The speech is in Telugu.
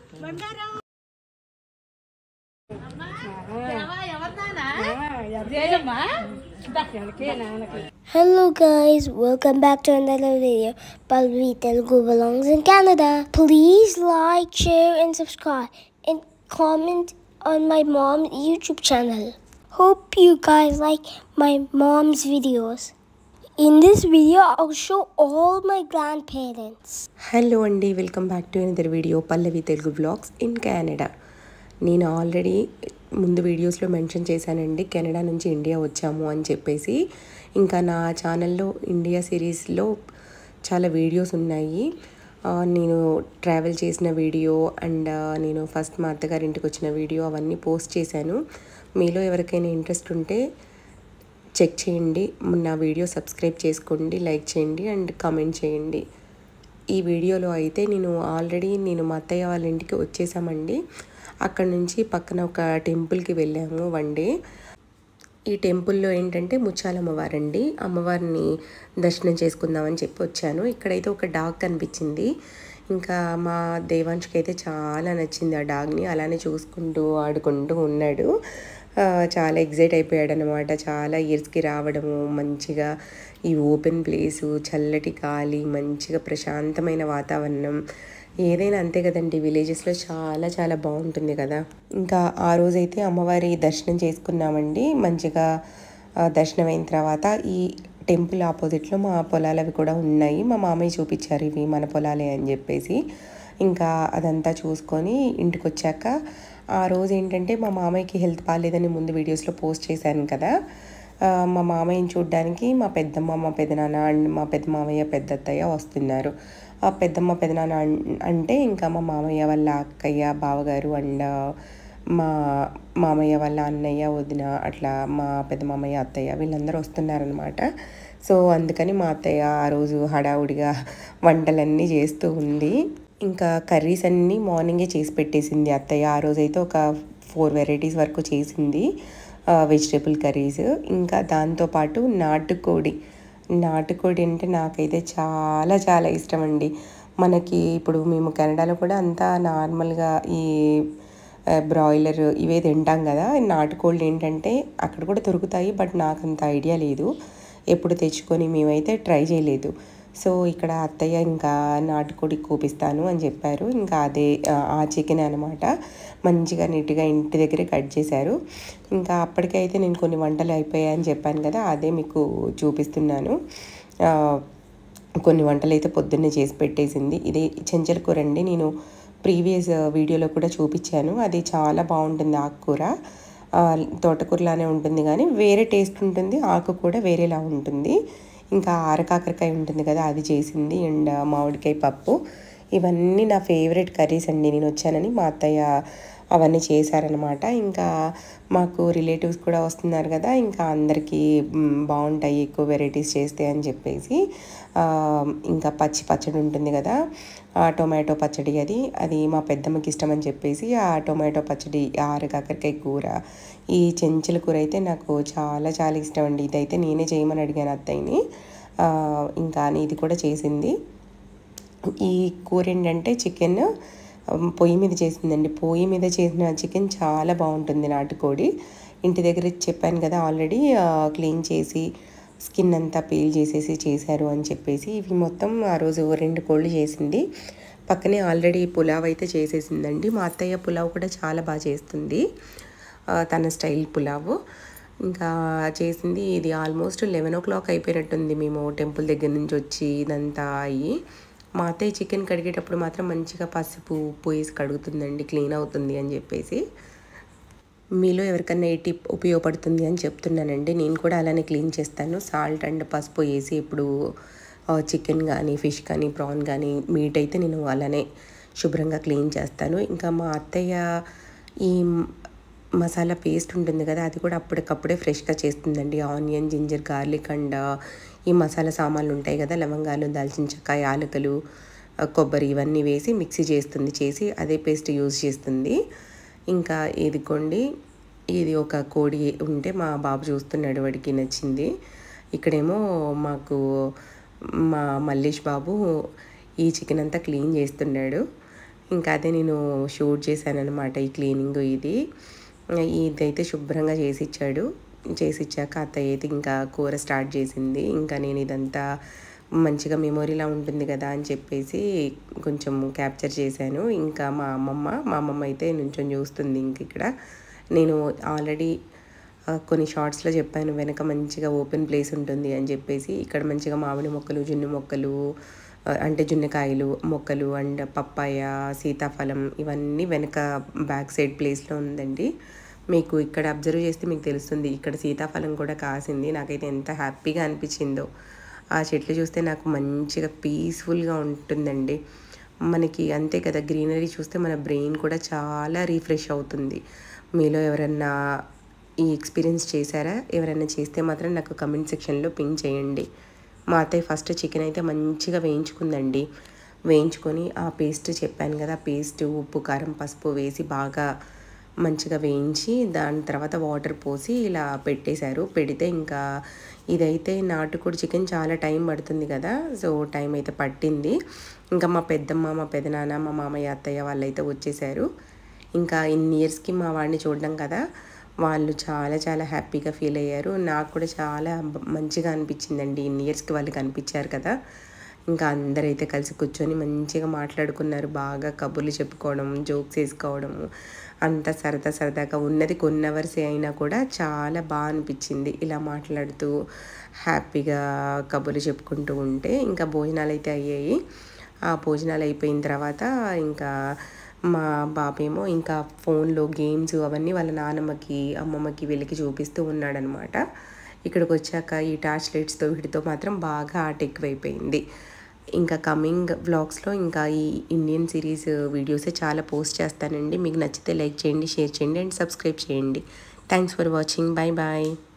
Hello guys, welcome back to another video. Palvi Telugu belongs in Canada. Please like, share and subscribe and comment on my mom's YouTube channel. Hope you guys like my mom's videos. In this video, I'll show all my grandparents. Hello అండి welcome back to another video Pallavi Telugu vlogs in Canada నేను ఆల్రెడీ ముందు వీడియోస్లో మెన్షన్ చేశానండి కెనడా నుంచి ఇండియా వచ్చాము అని చెప్పేసి ఇంకా నా ఛానల్లో ఇండియా సిరీస్లో చాలా వీడియోస్ ఉన్నాయి ఆ, నేను ట్రావెల్ చేసిన వీడియో అండ్ నేను ఫస్ట్ మా అత్తగారి ఇంటికి వచ్చిన వీడియో అవన్నీ పోస్ట్ చేశాను మీలో ఎవరికైనా ఇంట్రెస్ట్ ఉంటే చెక్ చేయండి నా వీడియో సబ్స్క్రైబ్ చేసుకోండి లైక్ చేయండి అండ్ కామెంట్ చేయండి ఈ వీడియోలో అయితే నేను ఆల్రెడీ నేను మా అత్తయ్య వాళ్ళ ఇంటికి వచ్చేసామండి అక్కడ నుంచి పక్కన ఒక టెంపుల్కి వెళ్ళాము వన్ డే ఈ టెంపుల్లో ఏంటంటే ముచ్చాల అమ్మవారండి అమ్మవారిని దర్శనం చేసుకుందామని చెప్పి వచ్చాను ఇక్కడైతే ఒక డాగ్ కనిపించింది ఇంకా మా దేవాంష్కి అయితే చాలా నచ్చింది ఆ డాగ్ని అలానే చూసుకుంటూ ఆడుకుంటూ ఉన్నాడు ఆ, చాలా ఎగ్జైట్ అయిపోయాడు అనమాట చాలా ఇయర్స్కి రావడము మంచిగా ఈ ఓపెన్ ప్లేసు చల్లటి గాలి మంచిగా ప్రశాంతమైన వాతావరణం ఏదైనా అంతే కదండి విలేజెస్లో చాలా చాలా బాగుంటుంది కదా ఇంకా ఆ రోజైతే అమ్మవారి దర్శనం చేసుకున్నామండి మంచిగా ఆ, దర్శనం అయిన తర్వాత ఈ టెంపుల్ ఆపోజిట్లో మా పొలాలు అవి కూడా ఉన్నాయి మా మామయ్య చూపించారు ఇవి మన పొలాలే అని చెప్పేసి ఇంకా అదంతా చూసుకొని ఇంటికి వచ్చాక ఆ రోజు ఏంటంటే మా మామయ్యకి హెల్త్ బాగాలేదని ముందు వీడియోస్లో పోస్ట్ చేశాను కదా ఆ, మా మామయ్యని చూడడానికి మా పెద్దమ్మ మా పెదనాన్న అండ్ మా పెద్ద మామయ్య పెద్ద అత్తయ్య వస్తున్నారు ఆ పెద్దమ్మ పెదనాన్న అన్- అంటే ఇంకా మా మామయ్య వాళ్ళ అక్కయ్య బావగారు అండ్ మా మామయ్య వాళ్ళ అన్నయ్య వదిన అట్లా మా పెద్ద మామయ్య అత్తయ్య వీళ్ళందరూ వస్తున్నారనమాట సో అందుకని మా అత్తయ్య ఆ రోజు హడావుడిగా వంటలన్నీ చేస్తూ ఉంది ఇంకా కర్రీస్ అన్నీ మార్నింగే చేసి పెట్టేసింది అత్తయ్య ఆ రోజైతే ఒక ఫోర్ వెరైటీస్ వరకు చేసింది వెజిటేబుల్ కర్రీస్ ఇంకా దాంతోపాటు నాటుకోడి నాటుకోడి అంటే నాకైతే చాలా చాలా ఇష్టం అండి మనకి ఇప్పుడు మేము కెనడాలో కూడా అంతా నార్మల్గా ఈ ఆ, బ్రాయిలర్ ఇవే తింటాం కదా నాటుకోళ్ళు ఏంటంటే అక్కడ కూడా దొరుకుతాయి బట్ నాకు అంత ఐడియా లేదు ఎప్పుడు తెచ్చుకొని మేమైతే ట్రై చేయలేదు సో ఇక్కడ అత్తయ్య ఇంకా నాటుకోడి కూపిస్తాను అని చెప్పారు ఇంకా అదే ఆ, ఆ చికెన్ అనమాట మంచిగా నీట్గా ఇంటి దగ్గరే కట్ చేశారు ఇంకా అప్పటికైతే నేను కొన్ని వంటలు అయిపోయాయని చెప్పాను కదా అదే మీకు చూపిస్తున్నాను ఆ, కొన్ని వంటలు అయితే పొద్దున్నే చేసి పెట్టేసింది ఇది చెంచల కూర అండి నేను ప్రీవియస్ వీడియోలో కూడా చూపించాను అది చాలా బాగుంటుంది ఆకుకూర ఆ, తోటకూరలానే ఉంటుంది కానీ వేరే టేస్ట్ ఉంటుంది ఆకు కూడా వేరేలా ఉంటుంది ఇంకా ఆరకాకరకాయ ఉంటుంది కదా అది చేసింది అండ్ మామిడికాయ పప్పు ఇవన్నీ నా ఫేవరెట్ కర్రీస్ అండి నేను వచ్చానని మా అత్తయ్య అవన్నీ చేశారనమాట ఇంకా మాకు రిలేటివ్స్ కూడా వస్తున్నారు కదా ఇంకా అందరికీ మ్, బాగుంటాయి ఎక్కువ వెరైటీస్ చేస్తే అని చెప్పేసి ఆ, ఇంకా పచ్చి పచ్చడి ఉంటుంది కదా ఆ టొమాటో పచ్చడి అది అది మా పెద్దమ్మకి ఇష్టం అని చెప్పేసి ఆ టొమాటో పచ్చడి ఆరు కాకరకాయ కూర ఈ చెంచుల కూర అయితే నాకు చాలా చాలా ఇష్టం అండి ఇదైతే నేనే చేయమని అడిగాను అత్తయ్యని ఆ, ఇంకా ఇది కూడా చేసింది ఈ కూర ఏంటంటే చికెన్ పొయ్యి మీద చేసిందండి పొయ్యి మీద చేసిన చికెన్ చాలా బాగుంటుంది నాటుకోడి ఇంటి దగ్గర చెప్పాను కదా ఆల్రెడీ క్లీన్ చేసి స్కిన్ అంతా పీల్ చేసేసి చేశారు అని చెప్పేసి ఇవి మొత్తం ఆ రోజు రెండు కోళ్ళు చేసింది పక్కనే ఆల్రెడీ పులావ్ అయితే చేసేసిందండి మా అత్తయ్య పులావ్ కూడా చాలా బాగా చేస్తుంది ఆ, తన స్టైల్ పులావ్ ఇంకా చేసింది ఇది ఆల్మోస్ట్ లెవెన్ ఓ క్లాక్ అయిపోయినట్టుంది మేము టెంపుల్ దగ్గర నుంచి వచ్చి ఇదంతా అయ్యి మా అత్తయ్య చికెన్ కడిగేటప్పుడు మాత్రం మంచిగా పసుపు ఉప్పు వేసి కడుగుతుందండి క్లీన్ అవుతుంది అని చెప్పేసి మీలో ఎవరికన్నా ఈ టిప్ ఉపయోగపడుతుంది అని చెప్తున్నానండి నేను కూడా అలానే క్లీన్ చేస్తాను సాల్ట్ అండ్ పసుపు వేసి ఇప్పుడు చికెన్ కానీ ఫిష్ కానీ ప్రాన్ కానీ మీట్ అయితే నేను అలానే శుభ్రంగా క్లీన్ చేస్తాను ఇంకా మా అత్తయ్య ఈ మసాలా పేస్ట్ ఉంటుంది కదా అది కూడా అప్పటికప్పుడే ఫ్రెష్గా చేస్తుందండి ఆనియన్ జింజర్ గార్లిక్ అండ్ ఈ మసాలా సామాన్లు ఉంటాయి కదా లవంగాలు దాల్చిన చెక్క యాలకులు ఆ, కొబ్బరి ఇవన్నీ వేసి మిక్సీ చేస్తుంది చేసి అదే పేస్ట్ యూజ్ చేస్తుంది ఇంకా ఇదిగోండి ఇది ఒక కోడి ఉంటే మా బాబు చూస్తున్నాడు వాడికి నచ్చింది ఇక్కడేమో మాకు మా మల్లేష్ బాబు ఈ చికెన్ అంతా క్లీన్ చేస్తున్నాడు ఇంకా అదే నేను షూట్ చేశాను అనమాట ఈ క్లీనింగ్ ఇది ఇదైతే శుభ్రంగా చేసి ఇచ్చాడు చేసి ఇచ్చాక అత్తయ్య అయితే ఇంకా కూర స్టార్ట్ చేసింది ఇంకా నేను ఇదంతా మంచిగా మెమొరీలా ఉంటుంది కదా అని చెప్పేసి కొంచెం క్యాప్చర్ చేశాను ఇంకా మా అమ్మమ్మ మా అమ్మమ్మ అయితే నుంచొని చూస్తుంది ఇంక ఇక్కడ నేను ఆల్రెడీ ఆ, కొన్ని షార్ట్స్లో చెప్పాను వెనక మంచిగా ఓపెన్ ప్లేస్ ఉంటుంది అని చెప్పేసి ఇక్కడ మంచిగా మామిడి మొక్కలు జున్ను మొక్కలు ఆ, అంటే జున్నకాయలు మొక్కలు అండ్ పప్పాయ సీతాఫలం ఇవన్నీ వెనక బ్యాక్ సైడ్ ప్లేస్లో ఉందండి మీకు ఇక్కడ అబ్జర్వ్ చేస్తే మీకు తెలుస్తుంది ఇక్కడ సీతాఫలం కూడా కాసింది నాకైతే ఎంత హ్యాపీగా అనిపించిందో ఆ చెట్లు చూస్తే నాకు మంచిగా పీస్ఫుల్గా ఉంటుందండి మనకి అంతే కదా గ్రీనరీ చూస్తే మన బ్రెయిన్ కూడా చాలా రీఫ్రెష్ అవుతుంది మీలో ఎవరన్నా ఈ ఎక్స్పీరియన్స్ చేశారా ఎవరైనా చేస్తే మాత్రం నాకు కమెంట్ సెక్షన్లో పింక్ చేయండి మా అత్తయ్య ఫస్ట్ చికెన్ అయితే మంచిగా వేయించుకుందండి వేయించుకొని ఆ పేస్ట్ చెప్పాను కదా పేస్ట్ ఉప్పు కారం పసుపు వేసి బాగా మంచిగా వేయించి దాని తర్వాత వాటర్ పోసి ఇలా పెట్టేశారు పెడితే ఇంకా ఇదైతే నాటుకోడి చికెన్ చాలా టైం పడుతుంది కదా సో టైం అయితే పట్టింది ఇంకా మా పెద్దమ్మ మా పెదనాన్న మా మామయ్య అత్తయ్య వాళ్ళైతే వచ్చేసారు ఇంకా ఇన్ని ఇయర్స్కి మా వాడిని చూడడం కదా వాళ్ళు చాలా చాలా హ్యాపీగా ఫీల్ అయ్యారు నాకు కూడా చాలా బ- మంచిగా అనిపించిందండి ఇన్ని ఇయర్స్కి వాళ్ళు కనిపించారు కదా ఇంకా అందరైతే కలిసి కూర్చొని మంచిగా మాట్లాడుకున్నారు బాగా కబుర్లు చెప్పుకోవడం జోక్స్ వేసుకోవడం అంత సరదా సరదాగా ఉన్నది కొన్ని అవర్సే అయినా కూడా చాలా బాగా అనిపించింది ఇలా మాట్లాడుతూ హ్యాపీగా కబుర్లు చెప్పుకుంటూ ఉంటే ఇంకా భోజనాలు అయితే అయ్యాయి ఆ భోజనాలు అయిపోయిన తర్వాత ఇంకా మా బాబేమో ఇంకా ఫోన్లో గేమ్స్ అవన్నీ వాళ్ళ నాన్నమ్మకి అమ్మమ్మకి వీళ్ళకి చూపిస్తూ ఉన్నాడనమాట ఇక్కడికి వచ్చాక ఈ టార్చ్ లైట్స్తో వీటితో మాత్రం బాగా ఆట ఎక్కువైపోయింది ఇంకా కమింగ్ వ్లాగ్స్లో ఇంకా ఈ ఇండియన్ సిరీస్ వీడియోసే చాలా పోస్ట్ చేస్తానండి మీకు నచ్చితే లైక్ చేయండి షేర్ చేయండి అండ్ సబ్స్క్రైబ్ చేయండి thanks for watching bye bye